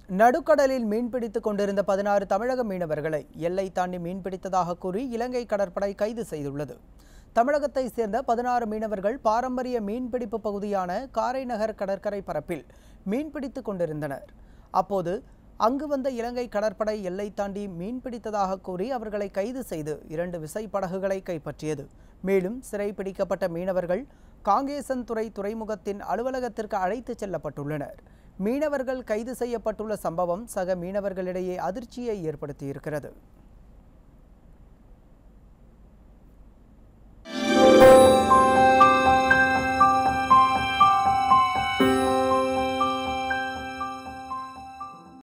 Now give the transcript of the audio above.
நடுக்கடலில் மீன்பிடித்துக் கொண்டிருந்த பதினாறு தமிழக மீனவர்களை எல்லை தாண்டி மீன்பிடித்ததாக கூறி இலங்கை கடற்படை கைது செய்துள்ளது தமிழகத்தை சேர்ந்த பதினாறு மீனவர்கள் பாரம்பரிய மீன்பிடிப்பு பகுதியான காரைநகர் கடற்கரை பரப்பில் மீன்பிடித்துக் கொண்டிருந்தனர் அப்போது அங்கு வந்த இலங்கை கடற்படை எல்லை தாண்டி மீன்பிடித்ததாக கூறி அவர்களை கைது செய்து இரண்டு விசைப்படகுகளை கைப்பற்றியது மேலும் சிறைப்பிடிக்கப்பட்ட மீனவர்கள் காங்கேசன்துறை துறைமுகத்தின் அலுவலகத்திற்கு அழைத்துச் செல்லப்பட்டுள்ளனர் மீனவர்கள் கைது செய்யப்பட்டுள்ள சம்பவம் சக மீனவர்களிடையே அதிர்ச்சியை ஏற்படுத்தியிருக்கிறது